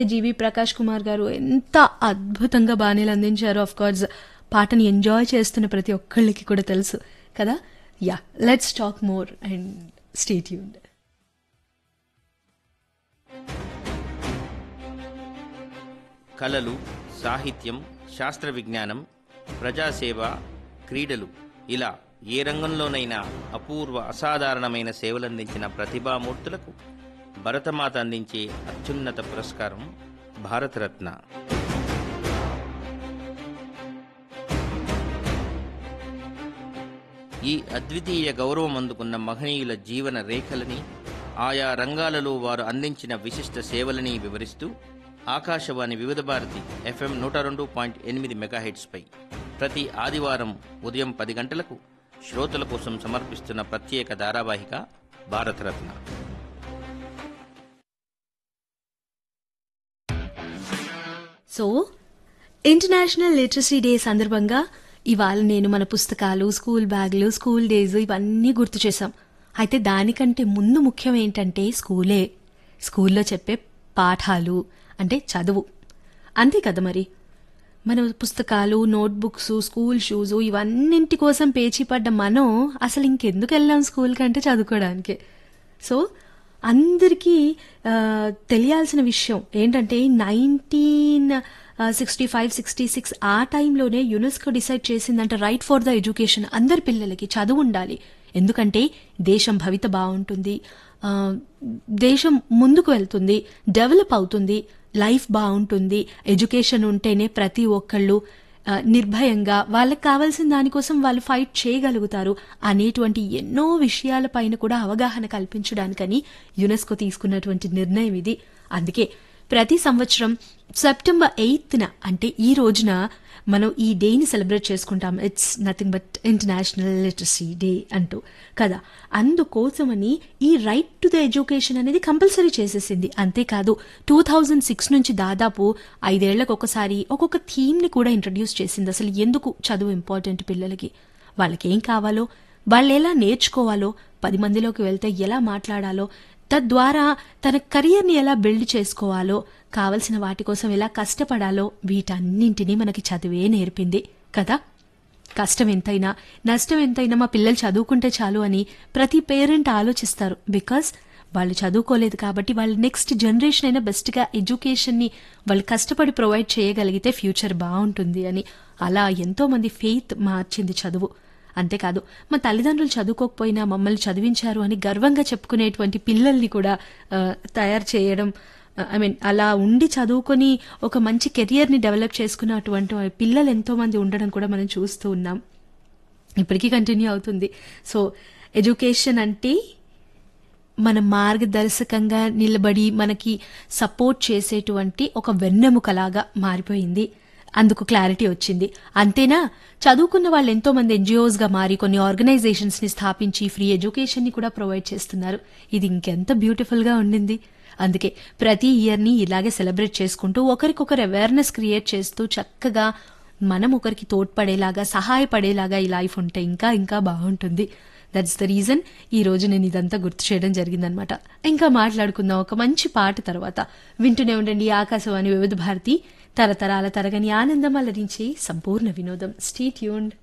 జీవి ప్రకాష్ కుమార్ గారు ఎంత అద్భుతంగా బాణీలు అందించారో ఆఫ్ కోర్స్ పాటని ఎంజాయ్ చేస్తున్న ప్రతి ఒక్కళ్ళకి కూడా తెలుసు కదా yeah let's talk more and stay tuned కళలు సాహిత్యం శాస్త్ర విజ్ఞానం ప్రజాసేవ క్రీడలు ఇలా ఏ రంగంలోనైనా అపూర్వ అసాధారణమైన సేవలందించిన ప్రతిభామూర్తులకు భరతమాత అందించే అత్యున్నత పురస్కారం భారతరత్న ఈ అద్వితీయ గౌరవం అందుకున్న మహనీయుల జీవన రేఖలని ఆయా రంగాలలో వారు అందించిన విశిష్ట సేవలని వివరిస్తూ ఆకాశవాణి వివిధ భారతి ఎఫ్ఎం నూట రెండు పాయింట్ ఎనిమిది మెగాహెట్స్పై ప్రతి ఆదివారం ఉదయం పది గంటలకు శ్రోతల కోసం సమర్పిస్తున్న ప్రత్యేక ధారావాహిక Bharat Ratna so international literacy day సందర్భంగా ఇవాళ నేను మన పుస్తకాలు స్కూల్ బ్యాగులు స్కూల్ డేస్ ఇవన్నీ గుర్తు చేశాం అయితే దానికంటే ముందు ముఖ్యం ఏంటంటే స్కూలే స్కూల్లో చెప్పే పాఠాలు అంటే చదువు అంతే కదా మరి మన పుస్తకాలు నోట్బుక్స్ స్కూల్ షూస్ ఇవన్నింటి కోసం పేచీ పడ్డ మనం అసలు ఇంకెందుకు వెళ్ళాం స్కూల్ కంటే చదువుకోవడానికి సో అందరికీ ఆ, తెలియాల్సిన విషయం ఏంటంటే nineteen sixty five sixty six ఆ టైంలోనే యునెస్కో డిసైడ్ చేసిందంటే రైట్ ఫర్ ద ఎడ్యుకేషన్ అందరి పిల్లలకి చదువు ఉండాలి ఎందుకంటే దేశం భవిత బాగుంటుంది ఆ, దేశం ముందుకు వెళ్తుంది డెవలప్ అవుతుంది లైఫ్ బాగుంటుంది ఎడ్యుకేషన్ ఉంటేనే ప్రతి ఒక్కళ్ళు ఆ, నిర్భయంగా వాళ్ళకి కావాల్సిన దానికోసం వాళ్ళు ఫైట్ చేయగలుగుతారు అనేటువంటి ఎన్నో విషయాలపైన కూడా అవగాహన కల్పించడానికని యునెస్కో తీసుకున్నటువంటి నిర్ణయం ఇది అందుకే ప్రతి సంవత్సరం సెప్టెంబర్ ఎయిత్న అంటే ఈ రోజున మనం ఈ డేని సెలబ్రేట్ చేసుకుంటాం it's nothing but international literacy day అంటూ కదా అందుకోసమని ఈ రైట్ టు ద ఎడ్యుకేషన్ అనేది కంపల్సరీ చేసేసింది అంతేకాదు టూ థౌజండ్ సిక్స్ నుంచి దాదాపు ఐదేళ్లకు ఒకసారి ఒక్కొక్క థీమ్ని కూడా ఇంట్రడ్యూస్ చేసింది అసలు ఎందుకు చదువు ఇంపార్టెంట్ పిల్లలకి వాళ్ళకి ఏం కావాలో వాళ్ళు ఎలా నేర్చుకోవాలో పది మందిలోకి వెళ్తే ఎలా మాట్లాడాలో తద్వారా తన కెరియర్ని ఎలా బిల్డ్ చేసుకోవాలో కావలసిన వాటి కోసం ఎలా కష్టపడాలో వీటన్నింటినీ మనకి చదివే నేర్పింది కదా కష్టం ఎంతైనా నష్టం ఎంతైనా మా పిల్లలు చదువుకుంటే చాలు అని ప్రతి పేరెంట్ ఆలోచిస్తారు బికాస్ వాళ్ళు చదువుకోలేదు కాబట్టి వాళ్ళ నెక్స్ట్ జనరేషన్ అయినా బెస్ట్గా ఎడ్యుకేషన్ని వాళ్ళు కష్టపడి ప్రొవైడ్ చేయగలిగితే ఫ్యూచర్ బాగుంటుంది అని అలా ఎంతో మంది ఫెయిత్ మార్చింది చదువు అంతేకాదు మా తల్లిదండ్రులు చదువుకోకపోయినా మమ్మల్ని చదివించారు అని గర్వంగా చెప్పుకునేటువంటి పిల్లల్ని కూడా ఆ, తయారు చేయడం ఐ మీన్ అలా ఉండి చదువుకొని ఒక మంచి కెరియర్ని డెవలప్ చేసుకున్నటువంటి పిల్లలు ఎంతో మంది ఉండడం కూడా మనం చూస్తూ ఉన్నాం ఇప్పటికీ కంటిన్యూ అవుతుంది సో ఎడ్యుకేషన్ అంటే మన మార్గదర్శకంగా నిలబడి మనకి సపోర్ట్ చేసేటువంటి ఒక వెన్నెముకలాగా మారిపోయింది అందుకు క్లారిటీ వచ్చింది అంతేనా చదువుకున్న వాళ్ళు ఎంతో మంది ఎన్జిఓస్ గా మారి కొన్ని ఆర్గనైజేషన్స్ ని స్థాపించి ఫ్రీ ఎడ్యుకేషన్ ని కూడా ప్రొవైడ్ చేస్తున్నారు ఇది ఇంకెంత బ్యూటిఫుల్ గా ఉండింది అందుకే ప్రతి ఇయర్ ని ఇలాగే సెలబ్రేట్ చేసుకుంటూ ఒకరికొకరు అవేర్నెస్ క్రియేట్ చేస్తూ చక్కగా మనం ఒకరికి తోడ్పడేలాగా సహాయపడేలాగా ఈ లైఫ్ ఉంటే ఇంకా ఇంకా బాగుంటుంది దట్స్ ద రీజన్ ఈ రోజు నేను ఇదంతా గుర్తు చేయడం జరిగిందనమాట ఇంకా మాట్లాడుకుందాం ఒక మంచి పాట తర్వాత వింటూనే ఉండండి ఆకాశవాణి వివిధ భారతి తరతరాల తరగని ఆనందం అలరించే సంపూర్ణ వినోదం స్టే ట్యూన్డ్